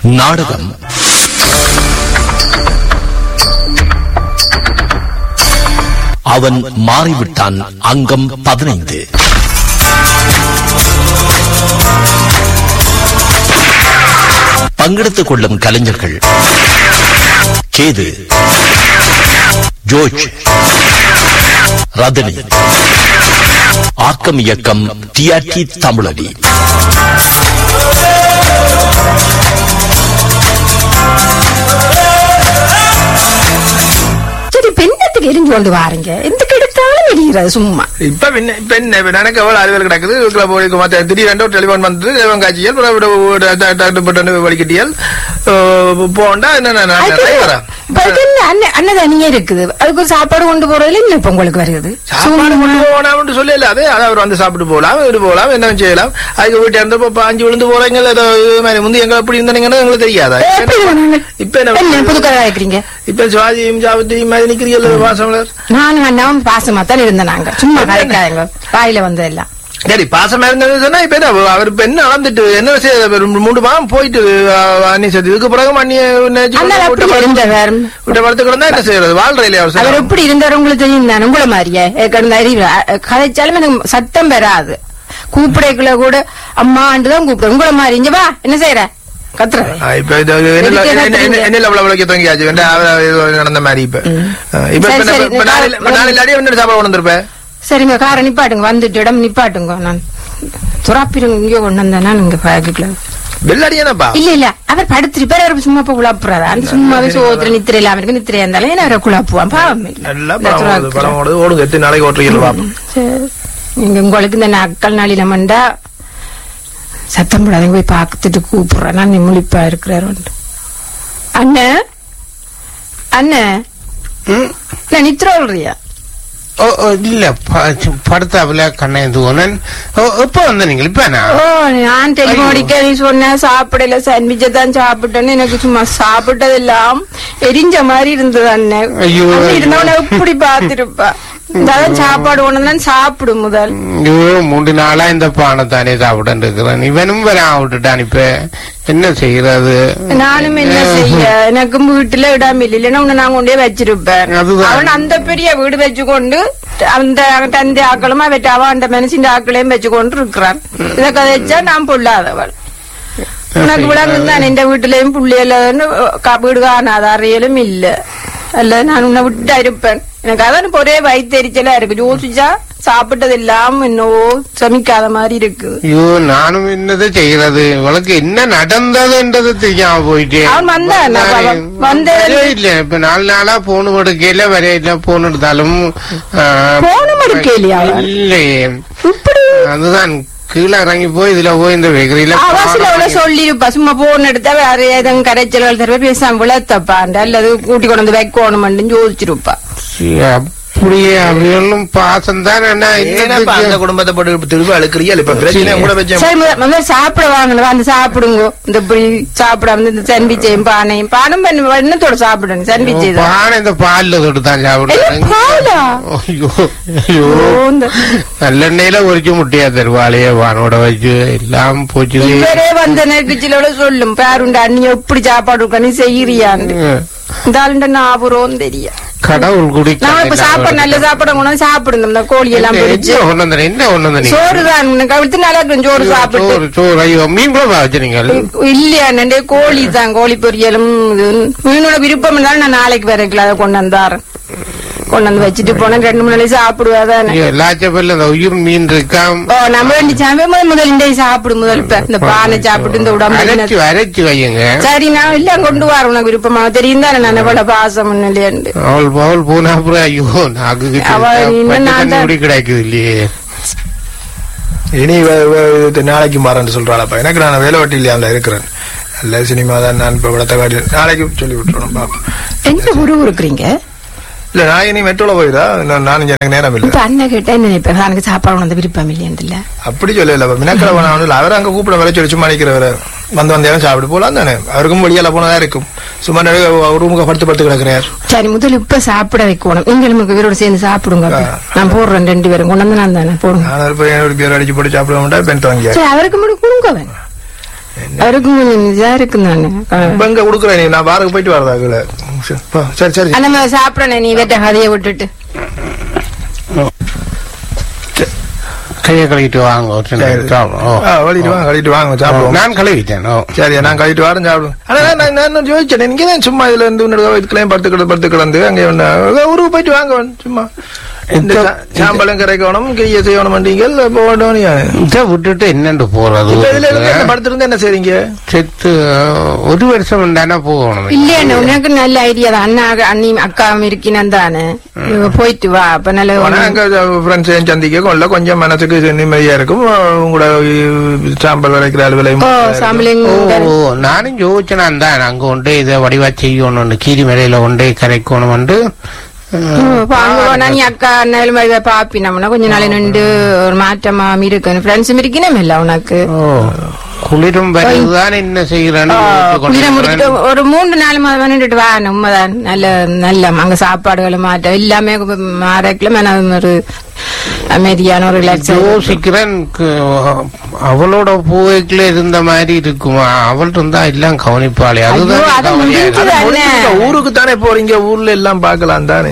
நாடகம் அவன் மாறிவிட்டான் அங்கம் பதினைந்து பங்கெடுத்துக் கொள்ளும் கலைஞர்கள் கேது ஜோர்ஜ் ரதனி ஆக்கம் இயக்கம் டிஆர்டி தமிழடி சரி பெண்ணத்துக்கு எரிஞ்சு கொண்டு வாருங்க எதுக்கு எடுத்தாலும் எரிகிறது சும்மா இப்ப என்ன இப்ப என்ன இப்ப எனக்கு எவ்வளவு அலுவல் கிடக்குது வீட்டுல போய் மத்த திடீரென்று ஒரு டெலிபோன் வந்து தேவன் காட்சியல் அப்புறம் விட- விட- ட- டாக்டர் பட்டு வலிக்கட்டியல் போண்டா என்ன நான் நான் அதுக்கு டிரைவரா? இப்ப அதுக்கு என்ன அன்ன- அன்னதானியே இருக்குது அதுக்கு ஒரு சாப்பாடு கொண்டு போறதுல என்ன இப்ப உங்களுக்கு வருது சாப்பாடு கொண்டு போகலாம்னு சொல்லல அது அது அவர் வந்து சாப்பிட்டு போகலாம் இது போகலாம் என்ன செய்யலாம் அதுக்கு வீட்டு இருந்து இப்ப அஞ்சு விழுந்து போறீங்க ஏதோ இது மாதிரி முந்தி எங்க எப்படி இருந்தீங்கன்னு எங்களுக்கு தெரியாதா ஏ, எப்படி வேணாங்க? இப்ப என்ன என்ன புது கதை கேக்குறீங்க இப்ப சுவாதியும் சாவித்திரியும் மாதிரி நிக்கிறீங்க வாசமலர் நானும் அண்ணாவும் பாசமா தான் இருந்தேன் நாங்க சும்மா கதைக்காதங்க வாயில வந்ததெல்லாம் சரி பாசமா இருந்தது சொன்னா இப்ப என்ன அவர் இப்ப என்ன அளந்துட்டு என்ன செய்ய ஒரு மூணு மாதம் போயிட்டு அண்ணி சரி இதுக்கு பிறகு அண்ணிய அண்ணா அப்படி இருந்தவர் விட்ட படத்து கிடந்தா என்ன செய்யறது வாழ்றையில அவர் அவர் சார் எப்படி இருந்தார் உங்களுக்கு தெரியும் தானே உங்களை மாதிரியே கிடந்த அறிவு அ- கதைச்சாலும் எனக்கு சத்தம் பெறாது கூப்பிடைக்குள்ள கூட அம்மாண்டு தான் கூப்பிடுறேன் உங்களை மாதிரி இங்க வா என்ன செய்யற கத்துற இப்ப இது என்ன எதுக்கு என்ன- கத்துறீங்க? என்ன- என்ன லெவல விளக்க தங்கியாச்சு வேண்டா, அவ- இது நடந்த மாதிரி இப்ப அஹ், இப்ப சரி, இப்ப சரி, இப்ப நாலு இப்ப நாலு இல்லாடி என்ன சாப்பாடு கொண்டு வந்திருப்பேன் சரிங்க காரை நிப்பாட்டுங்க வந்துட்டு இடம் நிப்பாட்டுங்க நான் துறாப்பிருங்க இங்கே கொண்டு வந்தேன்னா நீங்க பாக்கல வெள்ளாடியானப்பா இல்ல இல்ல அவர் படுத்திருப்பார் அவர் சும்மா போய் குழப்புறாரு அந்த சும்மாவே சோதர நித்திரை இல்லாம இருக்கு நித்திரை இருந்தாலும் ஏன்னா அவரை குழப்புவான் பாவம் இல்ல. நல்லா இந்த படம் ஓடுது துறாப்பிரம். படம் ஓடுது ஓடுங்க எத்தனை நாளைக்கு ஓட்டுறீங்க பாப்போம் சரி. நீங்க உங்களுக்கு இந்த அக்கல் நாளில மண்டா சத்தம் போடாதீங்க போய் பார்த்துட்டு கூப்பிடுறேன் நான் முழிப்பா இருக்கிறார் அண்ணே அண்ணே நான் நித்திர சொல்றியா ஓ ஓ, இல்ல ப- படுத்தாப்புல கண்ணன் தோணன் எப்ப வந்த நீங்க இப்ப நான் ஓ நான் டெலிமோடிக்க நீ சொன்ன சாப்பிடல சாண்ட்விச்சை தான் சாப்பிட்டேன்னு எனக்கு சும்மா சாப்பிட்டதெல்லாம் எரிஞ்ச மாதிரி இருந்தது அண்ணன் ஐயோ. அண்ணன் இருந்தவன எப்படி பார்த்திருப்பா இதான் சாப்பாடு ஒண்ணுதான் சாப்பிடு முதல் ஐயோ மூன்று நாளா இந்த பானை தானே சாப்பிட்டு இருக்கிறேன் இவனும் வர விட்டுட்டான் இப்ப என்ன செய்யறது நானும் என்ன செய்ய எனக்கும் வீட்டுல இடம் இல்லை இல்லைன்னா உன்னை நான் கொண்டே வச்சிருப்பேன் அதுதான். அவன் அந்த பெரிய வீடு வச்சுக்கொண்டு அந்த தந்தை ஆக்களும் அவற்றை அவன் அந்த மனுஷன் ஆக்களையும் வச்சுக்கொண்டு இருக்கிறான் இதை கதைச்சா நான் பொல்லாதவள் உனக்கு விளங்கும் தான் எந்த வீட்டுலயும் புள்ளியலன்னு வீடு காணாத அறியலும் இல்ல அல்ல நான் உன்னை விட்டா இருப்பேன் எனக்கு அதான் இப்ப ஒரே வயிற்றுச்சலா இருக்கு யோசிச்சா சாப்பிட்டது எல்லாம் என்னவோ சமிக்காத மாதிரி இருக்கு ஐயோ நானும் என்னது செய்யறது இவளுக்கு என்ன நடந்ததுன்றது தெரியாம போயிட்டேன் அவன் வந்தான், நான் அவன் வந்து- வரவே இல்ல இப்ப நாலு நாளா போன் எடுக்கல வரையில போன் எடுத்தாலும் ஆ, போனும் எடுக்கலையா அவன்? இல்லையே இப்படி அதுதான் கீழே இறங்கி போய் இதுல போய் இந்த வெகரியில அவசில அவ்வளவு சொல்லிருப்பா சும்மா போன் எடுத்தா வேற எதுவும் கரைச்சல்கள் தருவ பேசாம விளத்தப்பாண்ட அல்லது கூட்டி கொண்டு வந்து வைக்கணுமெண்டு யோசிச்சிருப்பா அப்படியே அப்படியும் பாசம் தான் ஏனப்பா அந்த என்ன குடும்பத்தை போட்டு திரும்ப அழுக்கிறீங்க இப்ப பிரச்சனை கூட வச்சேன் சரி முத- முதல்ல சாப்பிட வாங்கணும் வந்து சாப்பிடுங்க இந்த இப்படி சாப்பிடாம இந்த சன்பிச்சையும் பானையும் பானம் பண்ணி எண்ணத்தோட சாப்பிடுங்க சன்பிச்சை தான் பானை இந்த பால்ல தொட்டு தான் என்ன பாலா? ஐயோ ஐயோ ஓ, இந்த- நல்லெண்ணெயில ஒரிச்சு முட்டையா தருவாளையே வானோட வச்சு எல்லாம் போச்சு இவரே வந்த நெருக்கச்சிலோட சொல்லும் பேருண்ட அண்ணி எப்படி சாப்பாடு இருக்கா நீ செய்யறியான்னு இந்த ஆளுண்ட ஞாபகம் தெரியும் கடவுள் குடி நான் இப்ப சாப்பாடு நல்ல சாப்பாடு கொண்டு வந்து சாப்பிடுங்க இந்த கோழி எல்லாம் பிடிச்சு என்ன ஒண்ணு வந்தேன் என்ன ஒண்ணு வந்தேன் சோறு தான் உனக்கு அவிழ்த்து நல்லா இருக்கும் சோறு சாப்பிட்டு சோறு சோறு ஐயோ மீன் குழம்பா வச்சுனீங்க இல்லையா நண்டே கோழி தான் கோழி பொரியலும் இது மீனோட விருப்பம் இருந்தாலும் நான் நாளைக்கு வரைக்கல அதை கொண்டு வந்தாரன் கொண்டு வந்து வச்சுட்டு போனேன் ரெண்டு மூணு நாளைக்கு சாப்பிடுவாதானே ஐயோ லாச்சப்பல்ல அந்த உயிர் மீன் இருக்காம் ஓ நம்ம ரெண்டு சாமி முதல் முதல் இந்த சாப்பிடு முதல் இப்ப இந்த பானை சாப்பிட்டு இந்த உடம்பு அரைச்சு அரைச்சு வையுங்க சரி நான் இல்ல கொண்டு வர உனக்கு விருப்பமா தெரியும் தானே நான் எவ்வளவு பாசம் இல்லையாண்டு அவள் அவள் போனா அப்புறம் ஐயோ நாக்கு அவ இன்னும் நான் தான்- கிட்ட கிடைக்குது இல்லையே இனி வே- வே- இது நாளைக்கு மாறேன்னு சொல்றாளப்பா எனக்கு நான் வேலை வட்டி இல்லையா இருக்கிறேன் நல்ல சினிமா தான் நான் இப்ப விடத்த காட்டி நாளைக்கு சொல்லி விட்டுறோம் பாப்போம் எந்த ஊரு இருக்கிறீங்க இல்ல நான் இனி மெட்ரோல போயிடா நான் நானும் எனக்கு நேரம் இல்ல இப்ப அண்ணன் கேட்டா என்ன நினைப்பேன் எனக்கு சாப்பாடு கொண்டு வந்து விருப்பம் இல்லையாண்டுல அப்படி சொல்லல மினக்கடை போனா அவர் அங்க கூப்பிட வர சொல்லி சும்மா நிக்கிறவர் வந்து வந்தேன் சாப்பிட்டு போலாம் தானே அவருக்கும் வெளியால போனதா இருக்கும் சும்மா ரூமுக்கு படுத்து படுத்து கிடக்குறார் சரி முதல்ல இப்ப சாப்பிட வைக்கணும் நீங்களும் உங்களுக்கு இவரோட சேர்ந்து சாப்பிடுங்க அப்ப. நான் போடுறேன் ரெண்டு பேரும் கொண்டு வந்து நான் தானே போடுங்க நான் ஒரு பையன் ஒரு பேர் அடிச்சு போட்டு சாப்பிட மாட்டா பெண் வாங்கியா சரி அவருக்கு மட்டும் கொடுங்க அவன் அவருக்கு கொஞ்சம் இதா இருக்கு நானு இப்ப எங்க கொடுக்குறேன் நீ நான் பாருக்கு போயிட்டு வரதா கீழே சரி, போ. சரி சரி அந்த சாப்பிடணும் நீ வெட்ட கதையை விட்டுட்டு கையை கழுவிட்டு வாங்க ஒரு சின்ன சரி. சாப்பிடும். ஓ. ஆ, கழுவிட்டு வாங்க கழுவிட்டு வாங்க சாப்பிடுவோம் நான் கழுவிட்டேன் ஓ. சரி நான் கழிட்டு வரேன் சாப்பிடுவேன் ஆனா நான் நான் நான் யோசிச்சேன் நீங்க தான் சும்மா இதுல இருந்து உன்னோட இதுக்கெல்லாம் படுத்து கிடந்து படுத்து கிடந்து அங்கே ஒண்ணு ஊருக்கு போயிட்டு வாங்க வேணும், சும்மா இந்த இந்த- சா- சாம்பலும் கரைக்கணும் கைய செய்யணும் நீங்கள் போகணும் இதை விட்டுட்டு என்னண்டு போறது இப்ப இதுல இருந்து என்ன படுத்திருந்து என்ன செய்றீங்க செத்து ஒரு வருஷம் தானே போகணும் இல்லையா உனக்கு நல்ல ஐடியா தான் அண்ணா அண்ணி அக்காவும் இருக்கணும் தானே இவ போயிட்டு வா அப்ப நல்ல ஆனா அங்க ஃப்ரெண்ட்ஸ் சந்திக்க கொள்ள கொஞ்சம் மனசுக்கு நிம்மதியா இருக்கும் உங்களோட சாம்பல் விளைக்கிற அலுவலையும் ஓ சாம்பலிங் ஓ நானும் யோசிச்சேன் தான் அங்க கொண்டு இதை வடிவா செய்யணும் கீரி மேலையில கொண்டே கரைக்கணும் அங்க போனா நீ அக்கா அண்ணாலும் வழிவா பாப்பினோம்னா கொஞ்ச நாள் நின்று ஒரு மாற்றமா இருக்கணும் ஃப்ரெண்ட்ஸும் இருக்கணும் இல்ல உனக்கு ஓ குளிரும் வருதுதான் என்ன செய்யறேன்னு யோசிச்சு குளிர முடிச்சுட்டு கொண்டிருக்கிறேன். ஒரு மூன்று நாலு மாதம் வந்துட்டு வா உண்மைதான் நல்ல நல்ல அங்க சாப்பாடுகளை மாற்றம் எல்லாமே மாறக்கல மன ஒரு அமைதியான ஒரு ரிலாக்ஸ் யோசிக்கிறேன் கு- அவளோட பூவைக்குள்ள இருந்த மாதிரி இருக்குமா அவள் இருந்தா எல்லாம் கவனிப்பாளே ஐயோ, அதுதான் அது கவனியா இருக்கு. முடிஞ்சது. முடிஞ்சுங்க. ஊருக்கு தானே போறீங்க ஊர்ல எல்லாம் பார்க்கலாம் தானே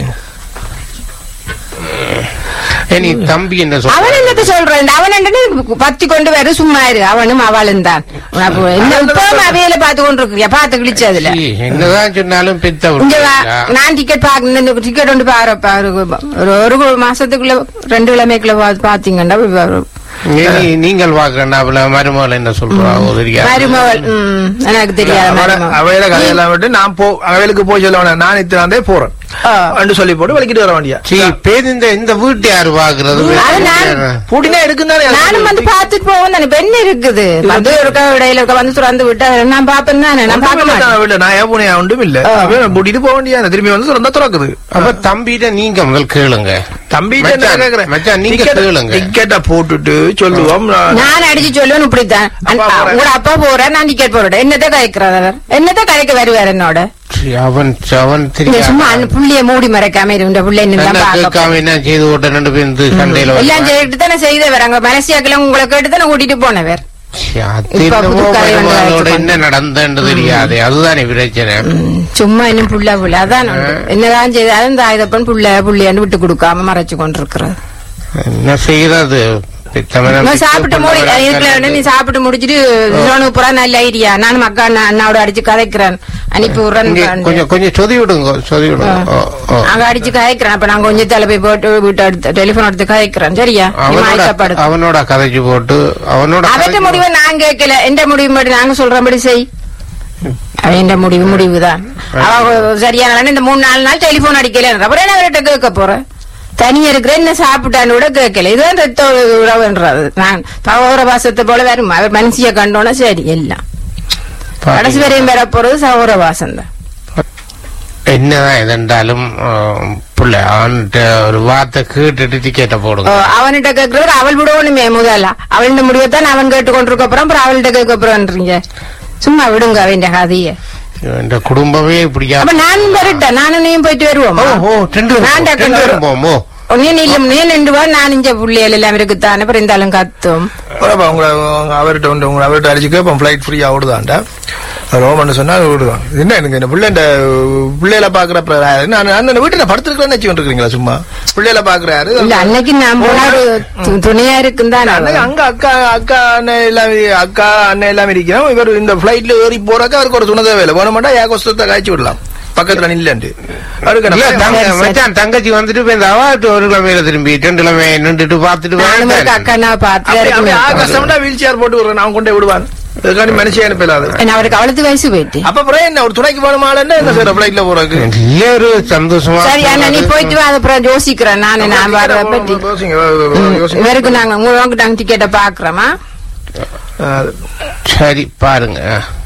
ஏ, நீ தம்பி என்ன அவன் சொல்ற என்னத்த சொல்றேன் அவன் என்ன பத்தி கொண்டு வர சும்மா இரு அவனும் அவளும் தான் உனக்கு என்ன இப்பவும் அவையில பார்த்து கொண்டு இருக்கியா பார்த்து கிழிச்சதுல சீ, என்னதான் சொன்னாலும் பெத்த இங்க வா விட்டுருக்கா. நான் டிக்கெட் பாக்கணும் டிக்கெட் ஒன்று பாருப்பா ஒரு ஒரு மாசத்துக்குள்ள ரெண்டு கிழமைக்குள்ள பா- பாத்தீங்கன்னா வரும். நீ- நீங்கள் பாக்குறா மருமகள் என்ன சொல்றா தெரியாது மருமகள் ம், எனக்கு தெரியாது மருமகள். அவையில கதையெல்லாம் விட்டு நான் போ அவைகளுக்கு போய் சொல்ல வேணாம் நான் இத்தனாந்தே போறேன் ஆ. அப்படின்னு சொல்லி போட்டு வலிக்கிட்டு வர வேண்டியா சீ பேர் இந்த இந்த வீட்டு யாரு பாக்குறது அது நான் பூட்டினா இருக்குன்னு தானே நானும் வந்து பாத்துட்டு போவோம் தானே பெண் இருக்குது வந்து இருக்க இடையில இருக்க வந்து திறந்து விட்டா நான் பாப்பேன் தானே நான் பார்க்க மாட்டேன் வீட்டுல நான் ஏன் போனேன் ஒன்றும் இல்ல அவன் பூட்டிட்டு போக வேண்டியா திரும்பி வந்து திறந்தா திறக்குது அப்ப தம்பிட்ட நீங்க முதல் கேளுங்க தம்பி மச்சான், மச்சான், நீங்க கேளுங்க. டிக்கெட்டை போட்டுட்டு சொல்லுவோம் நான் நான் அடிச்சு சொல்லுவேன் இப்படித்தான் அப்பா போறேன். உங்களோட அப்பா போறேன் நான் டிக்கெட் போடுறேன் என்னத்த கதைக்கிறார் அவர் என்னத்த கதைக்க வருவார் என்னோட சீ, அவன் அவன் நீங்க தெரியாது சும்மா அண்ணன் புள்ளைய மூடி மறைக்காம இரு இந்த புள்ளை என்ன நின்று கேட்காம என்ன செய்து விட்ட ரெண்டு பேரும் இந்த சண்டையில எல்லாம் வருவா. கேட்டு தானே செய்தவர் அங்க மனசியாக்கல உங்களை கேட்டு தானே கூட்டிட்டு போனவர் சீ, அது இப்ப என்னமோ புது கதை ஒன்று மருமகளோட வச்சு என்ன நடந்தன்னு தெரியாது அதுதானே பிரச்சனை ம், சும்மா இன்னும் புள்ள புள்ள அதான் உண்டு. என்னதான் செய்தாலும் இந்த ஆயுதப்பன் புள்ள புள்ளையான்னு விட்டு கொடுக்காம மறைச்சு கொண்டிருக்கிறது என்ன செய்யறது பித்தமன நான் சாப்பிட்டு மூடி இருக்கிற நீ சாப்பிட்டு முடிச்சிட்டு சோனு புறா நல்ல ஐடியா நானும் அக்கா அண்ணா- அண்ணாவோட அடிச்சு கதைக்கிறேன் அனுப்பி இங்கே விடுறேன் கொஞ்சம் கொஞ்சம் சொதி விடுங்க சொதி விடுங்க ஓ, ஓ. அங்க அடிச்சு கதைக்கிறேன் அப்ப நான் கொஞ்சம் தலை போய் போட்டு வீட்டு எடுத்து டெலிபோன் எடுத்து கதைக்கிறேன் சரியா நீ அவனோட மயக்கப்படுது அவனோட கதைச்சு போட்டு அவனோட அவற்ற கதைச்சு முடிவை நான் கேட்கல எந்த முடிவு மட்டும் நாங்க சொல்றபடி செய் அவன் எந்த முடிவு முடிவுதான் அவ சரியான இந்த மூணு நாலு நாள் டெலிபோன் அடிக்கல அப்புறம் என்ன அவர்கிட்ட கேட்க போறேன் தனியா இருக்கிற என்ன சாப்பிட்டான்னு கூட கேட்கல இதுதான் ரத்த உறவுன்றது நான் சகோதர பாசத்தை போல வரும் அவர் மனுஷிய கண்டோன்னா சரி எல்லாம் கடைசி வரையும் பெற போறது சகோதர வாசம் தான் என்னதான் எதென்றாலும் பிள்ளை அவன்கிட்ட ஒரு வார்த்தை கேட்டுட்டு டிக்கெட்டை போடுங்க அவன்கிட்ட கேட்கறவர் அவள் விடணுமே முதல்ல அவள்கிட்ட முடிவை தான் அவன் கேட்டு கொண்டிருக்க அப்புறம் அப்புறம் அவள்கிட்ட கேட்க போறேன்றீங்க சும்மா விடுங்க அவன் கதைய இந்த குடும்பமே இப்படியா அப்ப நான் வரட்டேன் நானும் நீயும் போயிட்டு வருவோம் ஓ ஓ ரெண்டு பேரும் நான் போ, டக்குனு ரெண்டு பேரும் போமோ நீ இல்ல நீ நின்று வா நான் இங்க புள்ளியல் எல்லாம் இருக்குத்தானே அப்புறம் இருந்தாலும் கத்தும் அப்புறம் உங்களை உங்க அவர்கிட்ட வந்து உங்களை அவர்கிட்ட அடிச்சு கேட்போம் ஃபிளைட் ஃப்ரீயா ஓடுதான்டா ரோமன் சொன்னா விடுவான் என்ன எனக்கு இந்த பிள்ளை இந்த பிள்ளையில பாக்குறப்ப நான் அந்த வீட்டுல படுத்திருக்கிறேன்னு வச்சு கொண்டிருக்கீங்களா சும்மா பிள்ளையில பாக்குறாரு இல்ல அன்னைக்கு நான் போனா ஒரு து- துணையா இருக்கும் அன்னைக்கு அங்க அக்கா அக்கா அண்ணன் எல்லாம் அக்கா அண்ணன் எல்லாம் இருக்கிறோம் இவர் இந்த பிளைட்ல ஏறி போறக்க அவருக்கு ஒரு துணை தேவையில்லை வேணுமாட்டா ஏ கொஸ்தத்தை காய்ச்சி விடலாம் பக்கத்துல நில்லண்டு அவருக்கு இல்ல என்ன தங்க- சரி, சரி. மச்சான் தங்கச்சி வந்துட்டு இப்ப இந்த அவாட்டு ஒரு கிழமையில திரும்பி ரெண்டு கிழமை நின்றுட்டு பாத்துட்டு நானும் ஒரு வரேன். அக்கா நான் அப்படி அப்படி பாத்து ஆகாசம்னா வீல் சேர் போட்டு விடுறேன் நான் கொண்டே விடுவான் அதுக்காண்டி மனுஷன் அனுப்பலாது அவருக்கு அவ்வளவு வயசு போயிட்டு அப்ப அப்புறம் என்ன ஒரு துணைக்கு போகணுமாலன்னு என்ன சார் பிளைட்ல போறதுக்கு இல்ல ஒரு சந்தோஷமா சரி அண்ணா நீ போயிட்டு வா அப்புறம் யோசிக்கிறேன் நானு நான் வர பற்றி யோசிங்க, யோசிங்க. இவருக்கு நாங்க உங்களுக்கு நாங்க டிக்கெட்டை பாக்குறோமா ஆ, சரி பாருங்க